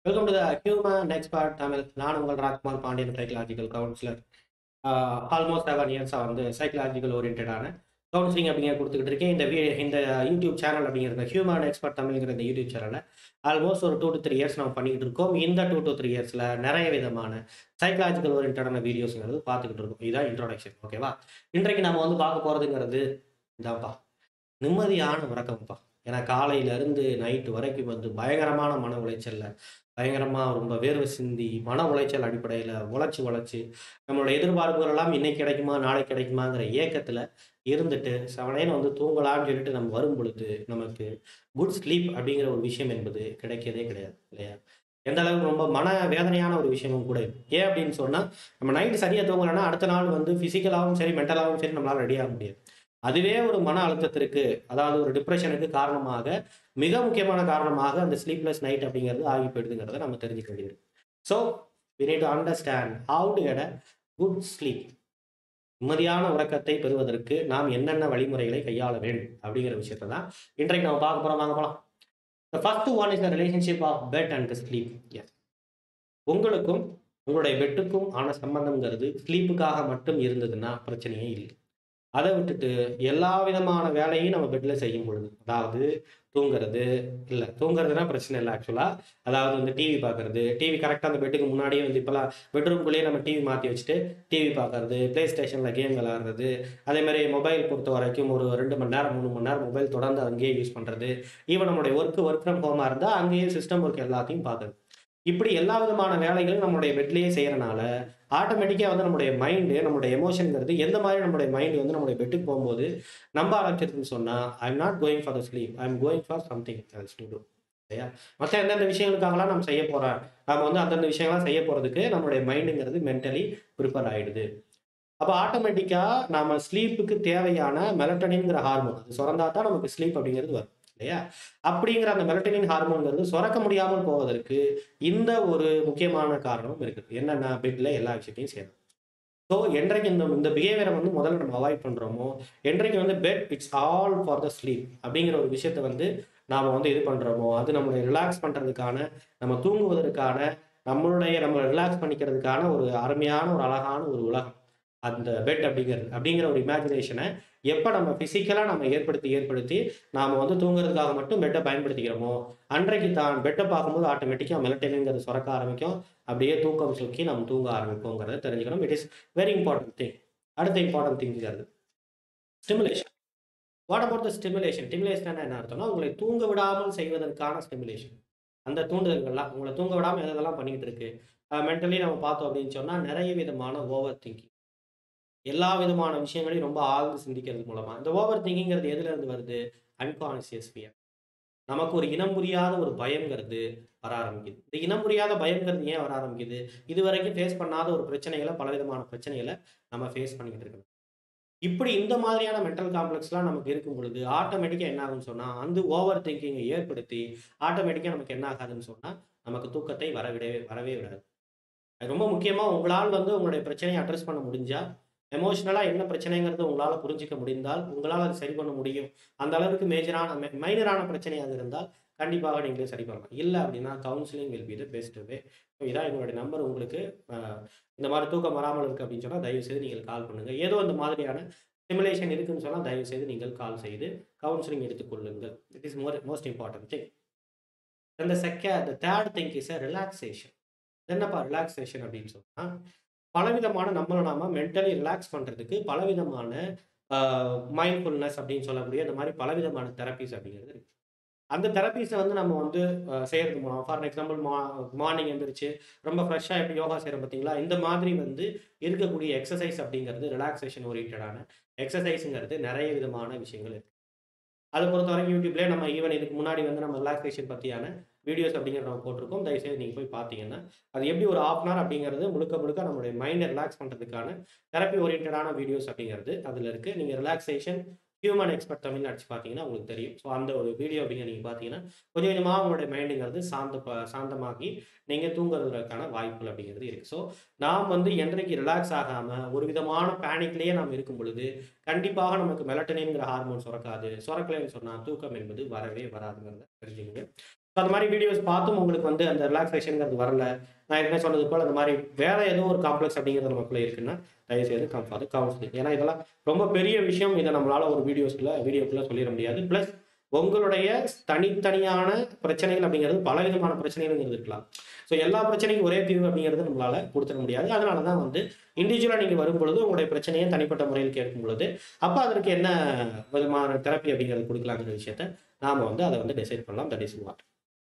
Welcome to the human expert Tamil நான் உங்கள் Rajkumar Pandian psychological counsellor almost seven இயர்ஸாக வந்து சைக்கலாஜிக்கல் ஓரியன்டான கவுன்சிலிங் அப்படிங்கிற கொடுத்துக்கிட்டு இருக்கேன் இந்த வீ இந்த யூடியூப் சேனல் அப்படிங்கிறது ஹியூமன் எக்ஸ்பர்ட் தமிழ்ங்கிற இந்த யூடியூப் சேனலில் ஆல்மோஸ்ட் ஒரு டூ டு த்ரீ இயர்ஸ் நம்ம பண்ணிக்கிட்டு இருக்கோம் இந்த டூ டு த்ரீ இயர்ஸில் நிறைய விதமான சைக்கலாஜிக்கல் ஓரியன்டான வீடியோஸ்ங்கிறது பார்த்துக்கிட்டு இருக்கோம் இதுதான் இன்ட்ரோடக்ஷன் ஓகேவா இன்றைக்கு நம்ம வந்து பார்க்க போகிறதுங்கிறது இதாப்பா நிம்மதியான உறக்கம்ப்பா ஏன்னா காலையிலேருந்து நைட்டு வரைக்கும் வந்து பயங்கரமான மன உளைச்சல்ல பயங்கரமாக ரொம்ப வேர்வை சிந்தி மன உளைச்சல் அடிப்படையில் உழைச்சி உழைச்சி நம்மளோட எதிர்பார்ப்புகள் எல்லாம் இன்னைக்கு கிடைக்குமா நாளைக்கு கிடைக்குமாங்கிற ஏக்கத்தில் இருந்துட்டு செவனேன்னு வந்து தூங்கலாம்னு சொல்லிட்டு நம்ம வரும் பொழுது நமக்கு குட் ஸ்லீப் அப்படிங்கிற ஒரு விஷயம் என்பது கிடைக்கதே கிடையாது இல்லையா எந்த அளவுக்கு ரொம்ப மன வேதனையான ஒரு விஷயமும் கூட இது. ஏன் அப்படின்னு சொன்னால் நம்ம நைட்டு சரியாக தூங்கலைன்னா அடுத்த நாள் வந்து ஃபிசிக்கலாகவும் சரி மென்டலாகவும் சரி நம்மளால் ரெடியாக முடியாது அதுவே ஒரு மன அழுத்தத்திற்கு அதாவது ஒரு டிப்ரெஷனுக்கு காரணமாக மிக முக்கியமான காரணமாக அந்த ஸ்லீப்லெஸ் நைட் அப்படிங்கிறது ஆகி போயிடுதுங்கிறத நம்ம தெரிஞ்சுக்க வேண்டியது so we need to understand how to get a good sleep நிம்மதியான உறக்கத்தை பெறுவதற்கு நாம் என்னென்ன வழிமுறைகளை கையாள வேண்டும் அப்படிங்கிற விஷயத்தை தான் இன்றைக்கு நம்ம பார்க்க போகிறோம் வாங்க போகலாம் the first one is the relationship of bed and sleep yes உங்களுக்கும் உங்களுடைய பெட்டுக்கும் ஆன சம்பந்தம்ங்கிறது ஸ்லீப்புக்காக மட்டும் இருந்ததுன்னா பிரச்சனையே இல்லை அதை விட்டுட்டு எல்லா விதமான வேலையும் நம்ம பெட்டில் செய்யும் பொழுது அதாவது தூங்குறது இல்லை தூங்குறதுனா பிரச்சனை இல்லை ஆக்சுவலாக அதாவது வந்து டிவி பார்க்கறது டிவி கரெக்டாக அந்த பெட்டுக்கு முன்னாடியே வந்து இப்போலாம் பெட்ரூம்குள்ளேயே நம்ம டிவி மாற்றி வச்சுட்டு டிவி பார்க்கறது ப்ளே ஸ்டேஷனில் கேம் விளாட்றது அதே மாதிரி மொபைல் பொறுத்த வரைக்கும் ஒரு ரெண்டு மணி நேரம் மூணு மணி நேரம் மொபைல் தொடர்ந்து அங்கேயே யூஸ் பண்ணுறது ஈவன் நம்மளுடைய ஒர்க் ஒர்க் ஃப்ரம் ஹோமாக இருந்தால் அங்கேயே சிஸ்டம் ஒர்க் எல்லாத்தையும் பார்க்குறது இப்படி எல்லா விதமான வேலைகளும் நம்மளுடைய பெட்லேயே செய்கிறனால ஆட்டோமேட்டிக்காக வந்து நம்மளுடைய மைண்டு நம்மளுடைய எமோஷனுங்கிறது எந்த மாதிரி நம்மளுடைய மைண்டு வந்து நம்மளுடைய பெட்டுக்கு போகும்போது நம்ப ஆரம்பிச்சிருக்குன்னு சொன்னால் I am not going for the sleep I am going for something else to do இல்லையா மற்ற எந்தெந்த விஷயங்களுக்காகலாம் நம்ம செய்ய போகிறோம் நம்ம வந்து அந்தந்த விஷயங்கள்லாம் செய்ய போகிறதுக்கு நம்மளுடைய மைண்டுங்கிறது மென்டலி ப்ரிப்பேர் ஆகிடுது அப்போ ஆட்டோமேட்டிக்காக நாம ஸ்லீப்புக்கு தேவையான மெலட்டனின்ங்கிற ஹார்மோன் அது சுரந்தா தான் நமக்கு ஸ்லீப் அப்படிங்கிறது வரும் இல்லையா அப்படிங்கிற அந்த மெலட்டனின் ஹார்மோன்ங்கிறது சுரக்க முடியாமல் போவதற்கு இந்த ஒரு முக்கியமான காரணம் இருக்குது என்னென்ன பெட்டில் எல்லா விஷயத்தையும் செய்யணும் ஸோ என்றைக்கு இந்த இந்த பிஹேவியரை வந்து முதல்ல நம்ம அவாய்ட் பண்ணுறோமோ என்றைக்கு வந்து bed it's all for the sleep அப்படிங்கிற ஒரு விஷயத்த வந்து நாம் வந்து இது பண்ணுறோமோ அது நம்மளுடைய ரிலாக்ஸ் பண்ணுறதுக்கான நம்ம தூங்குவதற்கான நம்மளுடைய நம்ம ரிலாக்ஸ் பண்ணிக்கிறதுக்கான ஒரு அருமையான ஒரு அழகான ஒரு உலகம் அந்த பெட் அப்படிங்கிறது அப்படிங்கிற ஒரு இமேஜினேஷனை எப்போ நம்ம ஃபிசிக்கலாக நம்ம ஏற்படுத்தி ஏற்படுத்தி நாம் வந்து தூங்குறதுக்காக மட்டும் பெட்டை பயன்படுத்திக்கிறோமோ அன்றைக்கு தான் பெட்டை பார்க்கும்போது ஆட்டோமேட்டிக்காக மெலட்டனிங்கிறது சுரக்க ஆரம்பிக்கும் அப்படியே தூக்கம் சுக்கி நம்ம தூங்க ஆரம்பிப்போங்கிறத தெரிஞ்சுக்கணும் it is very important thing அடுத்த இம்பார்ட்டன்ட் திங்கிறது stimulation what about the stimulation stimulation என்ன அர்த்தம்னா உங்களை தூங்க விடாமல் செய்வதற்கான ஸ்டிமுலேஷன் அந்த தூண்டுதல்கள்லாம் உங்களை தூங்க விடாமல் எதெல்லாம் பண்ணிக்கிட்டு இருக்கு மென்டலி நம்ம பார்த்தோம் அப்படின்னு சொன்னால் நிறைய விதமான ஓவர் திங்கிங் எல்லா விதமான விஷயங்களையும் ரொம்ப ஆழ்ந்து சிந்திக்கிறது மூலமா இந்த ஓவர் திங்கிங்கிறது எதுல இருந்து வருது அன்கான்சியஸ் ஃபியர் நமக்கு ஒரு இனம் புரியாத ஒரு பயங்கிறது வர ஆரம்பிக்குது இந்த இனம் புரியாத பயங்கிறது ஏன் வர ஆரம்பிக்குது இது வரைக்கும் ஃபேஸ் பண்ணாத ஒரு பிரச்சனைகளை பலவிதமான பிரச்சனைகளை நம்ம ஃபேஸ் பண்ணிக்கிட்டு இருக்கணும் இப்படி இந்த மாதிரியான மென்டல் காம்ப்ளெக்ஸ்லாம் நமக்கு இருக்கும் பொழுது ஆட்டோமேட்டிக்காக என்ன ஆகும்னு சொன்னால் அந்த ஓவர் திங்கிங்கை ஏற்படுத்தி ஆட்டோமேட்டிக்காக நமக்கு என்ன ஆகாதுன்னு சொன்னால் நமக்கு தூக்கத்தை வரவிடவே வரவே விடாது அது ரொம்ப முக்கியமாக உங்களால் வந்து உங்களுடைய பிரச்சனையை அட்ரஸ் பண்ண முடிஞ்சால் எமோஷ்னலாக என்ன பிரச்சனைங்கிறது உங்களால் புரிஞ்சிக்க முடிந்தால் உங்களால் அதை சரி பண்ண முடியும் அந்த அளவுக்கு மேஜரான மைனரான பிரச்சனையாக இருந்தால் கண்டிப்பாக நீங்களே சரி பண்ணலாம் இல்லை அப்படின்னா counselling will be the best way so இதான் எங்களுடைய நம்பர் உங்களுக்கு அஹ், இந்த மாதிரி தூக்கம் வராமல் இருக்குது அப்படின்னு சொன்னால் தயவு செய்து நீங்கள் கால் பண்ணுங்கள் ஏதோ இந்த மாதிரியான ஸ்டிமுலேஷன் இருக்குன்னு சொன்னால் தயவு செய்து நீங்கள் கால் செய்து கவுன்சிலிங் எடுத்துக்கொள்ளுங்கள் it is more most important thing அந்த செக்க the third thing is a relaxation என்னப்பா ரிலாக்ஸேஷன் அப்படின்னு சொன்னால் பலவிதமான நம்மளை நாம மென்டலி ரிலாக்ஸ் பண்ணுறதுக்கு பலவிதமான மைண்ட்ஃபுல்னஸ் அப்படின்னு சொல்லக்கூடிய இந்த மாதிரி பலவிதமான தெரப்பிஸ் அப்படிங்கிறது இருக்கு அந்த தெரப்பிஸை வந்து நம்ம வந்து அஹ், செய்யறது மூலம் ஃபார் எக்ஸாம்பிள் மா மார்னிங் எழுந்திரிச்சு ரொம்ப ஃப்ரெஷ்ஷாக எப்படி யோகா செய்கிறோம் பார்த்தீங்களா இந்த மாதிரி வந்து இருக்கக்கூடிய எக்ஸசைஸ் அப்படிங்கிறது ரிலாக்ஸேஷன் ஓரியன்டான எக்ஸசைஸுங்கிறது நிறைய விதமான விஷயங்கள் இருக்கு அதை பொறுத்த வரைக்கும் யூடியூப்லேயே நம்ம ஈவன் இதுக்கு முன்னாடி வந்து நம்ம ரிலாக்ஸேஷன் பற்றியான வீடியோஸ் அப்படிங்கிறத நம்ம போட்டிருக்கோம் தயவுசெய்து நீங்கள் போய் பார்த்தீங்கன்னா அது எப்படி ஒரு ஆஃப் அன் ஹவர் அப்படிங்கிறது முழுக்க முழுக்க நம்மளுடைய மைண்டை ரிலாக்ஸ் பண்ணுறதுக்கான தெரப்பி ஓரியன்டான வீடியோஸ் அப்படிங்கிறது அதில் இருக்குது நீங்கள் ரிலாக்ஸேஷன் ஹியூமன் எக்ஸ்பர்ட் தமிழ் அடிச்சு பார்த்தீங்கன்னா உங்களுக்கு தெரியும் ஸோ அந்த ஒரு வீடியோ அப்படிங்கிற நீங்கள் பார்த்தீங்கன்னா கொஞ்சம் கொஞ்சமாக உங்களுடைய மைண்டுங்கிறது சாந்த ப- சாந்தமாகி நீங்கள் தூங்குறதுக்கான வாய்ப்புகள் அப்படிங்கிறது இருக்குது ஸோ நாம் வந்து என்றைக்கு ரிலாக்ஸ் ஆகாமல் ஒரு விதமான பேனிக்லேயே நாம் இருக்கும் பொழுது கண்டிப்பாக நமக்கு மெலட்டனின்ங்கிற ஹார்மோன் சுரக்காது சுரக்கலைன்னு சொன்னால் தூக்கம் என்பது வரவே வராதுங்கிறத தெரிஞ்சுக்கங்க ஸோ அந்த மாதிரி வீடியோஸ் பார்த்தும் உங்களுக்கு வந்து அந்த ரிலாக்ஸேஷனுங்கிறது வரல நான் ஏற்கனவே சொன்னது போல் அந்த மாதிரி வேற ஏதோ ஒரு காம்ப்ளெக்ஸ் அப்படிங்கிறது நமக்குள்ள இருக்குன்னா தயவுசெய்து கம் ஃபார் கவுன்சிலிங் ஏன்னா இதெல்லாம் ரொம்ப பெரிய விஷயம் இதை நம்மளால ஒரு வீடியோஸ்க்குள்ள வீடியோக்குள்ள சொல்லிட முடியாது ப்ளஸ் உங்களுடைய தனித்தனியான பிரச்சனைகள் அப்படிங்கிறது பலவிதமான பிரச்சனைகள் இருக்கலாம் ஸோ எல்லா பிரச்சனைக்கும் ஒரே தீர்வு அப்படிங்கிறது நம்மளால கொடுத்துட முடியாது அதனால தான் வந்து இண்டிவிஜுவலாக நீங்கள் வரும் பொழுது உங்களுடைய பிரச்சனையை தனிப்பட்ட முறையில் கேட்கும் பொழுது அப்போ அதற்கு என்ன விதமான தெரப்பி அப்படிங்கிறது கொடுக்கலாங்கிற விஷயத்த நாம் வந்து அதை வந்து டிசைட் பண்ணலாம் தட் இஸ் வாட்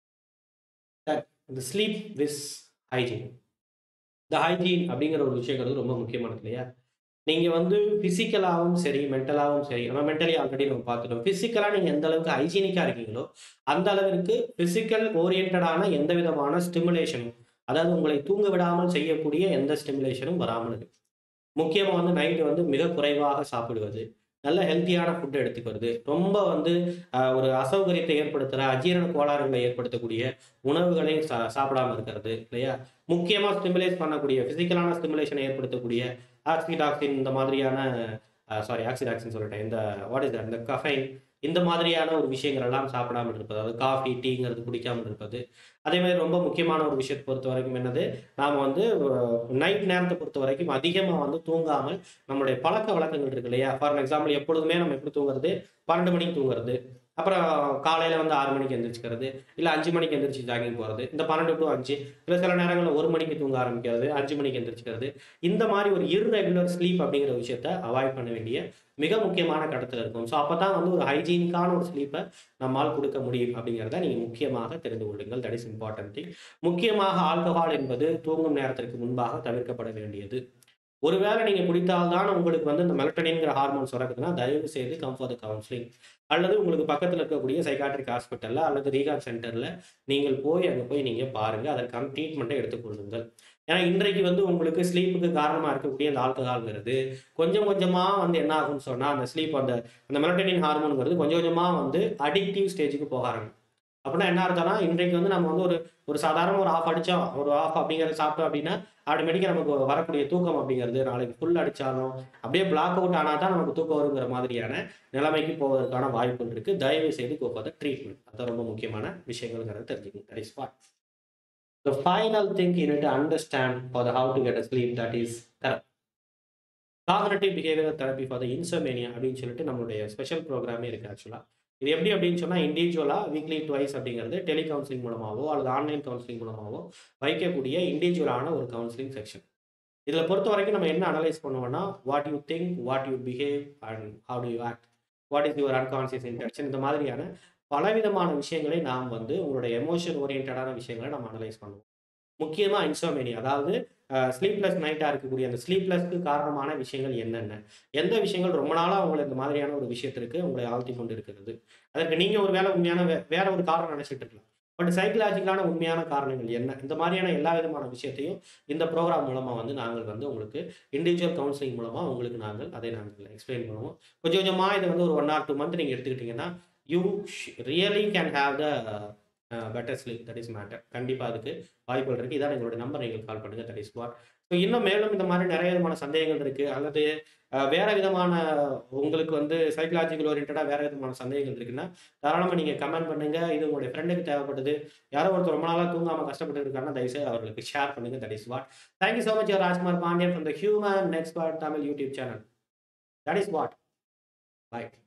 இந்த ஸ்லீப் விஸ் ஹைஜீன் இந்த ஹைஜீன் அப்படிங்கிற ஒரு விஷயங்கிறது ரொம்ப முக்கியமானது இல்லையா நீங்கள் வந்து ஃபிசிக்கலாகவும் சரி மென்டலாகவும் சரி நம்ம மென்டலி ஆல்ரெடி நம்ம பார்த்துட்டோம் ஃபிசிக்கலாக நீங்கள் எந்த அளவுக்கு ஹைஜீனிக்காக இருக்கீங்களோ அந்த அளவிற்கு ஃபிசிக்கல் ஓரியன்டான எந்த விதமான ஸ்டிமுலேஷனும் அதாவது உங்களை தூங்க விடாமல் செய்யக்கூடிய எந்த ஸ்டிமுலேஷனும் வராமல் இருக்கு முக்கியமாக வந்து நைட்டு வந்து மிக குறைவாக சாப்பிடுவது நல்ல ஹெல்த்தியான ஃபுட் எடுத்துக்கிறது ரொம்ப வந்து ஆஹ், ஒரு அசௌகரியத்தை ஏற்படுத்துகிற அஜீரண கோளாறுகளை ஏற்படுத்தக்கூடிய உணவுகளை சா சாப்பிடாம இருக்கிறது இல்லையா முக்கியமாக ஸ்டிமுலேட் பண்ணக்கூடிய ஃபிசிக்கலான ஸ்டிமுலேஷனை ஏற்படுத்தக்கூடிய ஆக்சிடாக்சின் இந்த மாதிரியான சாரி ஆக்சிடாக்சின் சொல்லிட்டேன் இந்த வாட் இஸ் இந்த கஃபைன் இந்த மாதிரியான ஒரு விஷயங்கள் எல்லாம் சாப்பிடாமல் இருப்பது அதாவது காஃபி டீங்கிறது குடிக்காமல் இருப்பது அதே மாதிரி ரொம்ப முக்கியமான ஒரு விஷயத்தை பொறுத்த வரைக்கும் என்னது நாம் வந்து நைட் நேரத்தை பொறுத்த வரைக்கும் அதிகமாக வந்து தூங்காமல் நம்மளுடைய பழக்க வழக்கங்கள் இருக்கு இல்லையா ஃபார் எக்ஸாம்பிள் எப்பொழுதுமே நம்ம எப்படி தூங்குறது பன்னெண்டு மணிக்கு தூங்குறது அப்புறம் காலையில் வந்து ஆறு மணிக்கு எந்திரிச்சுக்கிறது இல்லை அஞ்சு மணிக்கு எந்திரிச்சு ஜாகிங் போகிறது இந்த பன்னெண்டு டு அஞ்சு இல்லை சில நேரங்களில் ஒரு மணிக்கு தூங்க ஆரம்பிக்கிறது அஞ்சு மணிக்கு எந்திரிச்சுக்கிறது இந்த மாதிரி ஒரு இர்ரெகுலர் ஸ்லீப் அப்படிங்கிற விஷயத்த அவாய்ட் பண்ண வேண்டிய மிக முக்கியமான கட்டத்தில் இருக்கும் ஸோ அப்போ தான் வந்து ஒரு ஹைஜீனிக்கான ஒரு ஸ்லீப்பை நம்மால் கொடுக்க முடியும் அப்படிங்கிறத நீங்கள் முக்கியமாக தெரிந்து கொள்ளுங்கள் தட் இஸ் இம்பார்ட்டன்ட் திங் முக்கியமாக ஆல்கஹால் என்பது தூங்கும் நேரத்திற்கு முன்பாக தவிர்க்கப்பட வேண்டியது ஒருவேளை நீங்க குடித்தால்தான் உங்களுக்கு வந்து இந்த மெலட்டனின்ங்கிற ஹார்மோன் சுரக்குதுன்னா தயவு செய்து கம் ஃபார் த கவுன்சிலிங் அல்லது உங்களுக்கு பக்கத்தில் இருக்கக்கூடிய சைக்காட்ரிக் ஹாஸ்பிட்டல்ல அல்லது ரீகாப் சென்டர்ல நீங்கள் போய் அங்கே போய் நீங்க பாருங்க அதற்கான ட்ரீட்மெண்ட்டை எடுத்துக்கொள்ளுங்கள் ஏன்னா இன்றைக்கு வந்து உங்களுக்கு ஸ்லீப்புக்கு காரணமா இருக்கக்கூடிய அந்த ஆல்கஹால்ங்கிறது கொஞ்சம் கொஞ்சமா வந்து என்ன ஆகும்னு சொன்னா அந்த ஸ்லீப் அந்த அந்த மெலட்டனின் ஹார்மோனுங்கிறது கொஞ்சம் கொஞ்சமா வந்து அடிக்டிவ் ஸ்டேஜுக்கு போக ஆரம்பிக்கும் அப்படின்னா என்ன அர்த்தம்னா இன்றைக்கு வந்து நம்ம வந்து ஒரு ஒரு சாதாரண ஒரு ஆஃப் அடிச்சோம் ஒரு ஆஃப் அப்படிங்கிறத சாப்பிட்டோம் அப்படின்னா ஆட்டோமேட்டிக்காக நமக்கு வரக்கூடிய தூக்கம் அப்படிங்கிறது நாளைக்கு ஃபுல் அடிச்சாலும் அப்படியே பிளாக் அவுட் ஆனால் தான் நமக்கு தூக்கம் வருங்கிற மாதிரியான நிலைமைக்கு போவதற்கான வாய்ப்புகள் இருக்கு தயவு செய்து கோ ஃபார் த ட்ரீட்மெண்ட் அது ரொம்ப முக்கியமான விஷயங்கள்ங்கிறத தெரிஞ்சுக்கணும் that is what The final thing you need to understand for the how to get a sleep that is therapy. Cognitive behaviour therapy for the insomnia அப்படின்னு சொல்லிட்டு நம்மளுடைய ஸ்பெஷல் ப்ரோக்ராமே இருக்குது ஆக்சுவலாக இது எப்படி அப்படின்னு சொன்னால் இண்டிவிஜுவலாக வீக்லி டுவைஸ் அப்படிங்கிறது டெலி கவுன்சிலிங் மூலமாகவோ அல்லது ஆன்லைன் கவுன்சிலிங் மூலமாகவோ வைக்கக்கூடிய இண்டிவிஜுவலான ஒரு கவுன்சிலிங் செக்ஷன் இதில் பொறுத்த வரைக்கும் நம்ம என்ன அனலைஸ் பண்ணுவோம்னா what you think what you behave and how do you act what is your unconscious intention இந்த மாதிரியான பலவிதமான விஷயங்களை நாம் வந்து உங்களுடைய எமோஷன் ஓரியன்டான விஷயங்களை நம்ம அனலைஸ் பண்ணுவோம் முக்கியமாக இன்சோமேனி அதாவது ஸ்லீப்லெஸ் நைட்டாக இருக்கக்கூடிய அந்த ஸ்லீப்லெஸ்க்கு காரணமான விஷயங்கள் என்னென்ன எந்த விஷயங்கள் ரொம்ப நாளாக உங்களை இந்த மாதிரியான ஒரு விஷயத்திற்கு உங்களை ஆழ்த்தி கொண்டு இருக்கிறது அதற்கு நீங்கள் ஒரு வேலை உண்மையான வே- வேற ஒரு காரணம் நினைச்சிட்டு இருக்கலாம் பட் சைக்கலாஜிக்கலான உண்மையான காரணங்கள் என்ன இந்த மாதிரியான எல்லா விதமான விஷயத்தையும் இந்த ப்ரோக்ராம் மூலமாக வந்து நாங்கள் வந்து உங்களுக்கு இண்டிவிஜுவல் கவுன்சிலிங் மூலமாக உங்களுக்கு நாங்கள் அதை நாங்கள் எக்ஸ்பிளைன் பண்ணுவோம் கொஞ்சம் கொஞ்சமாக இதை வந்து ஒரு ஒன் ஆர் டூ மந்த் நீங்கள் எடுத்துக்கிட்டிங்கன்னா you really can have the better sleep that is matter கண்டிப்பாக அதுக்கு வாய்ப்புகள் இருக்குது இதான் எங்களுடைய நம்பர் நீங்கள் கால் பண்ணுங்கள் தட் இஸ் வாட் ஸோ இன்னும் மேலும் இந்த மாதிரி நிறைய விதமான சந்தேகங்கள் இருக்குது அல்லது அஹ், வேற விதமான உங்களுக்கு வந்து சைக்கலாஜிக்கல் ஓரியன்டாக வேற விதமான சந்தேகங்கள் இருக்குன்னா தாராளமாக நீங்கள் கமெண்ட் பண்ணுங்க இது உங்களுடைய ஃப்ரெண்டுக்கு தேவைப்படுது யாரோ ஒருத்தர் ரொம்ப நாளாக தூங்காமல் கஷ்டப்பட்டு இருக்காங்கன்னா தயவுசெய்து அவர்களுக்கு ஷேர் பண்ணுங்க that is what thank you so much Rajkumar Pandian from the human expert Tamil YouTube channel that is what by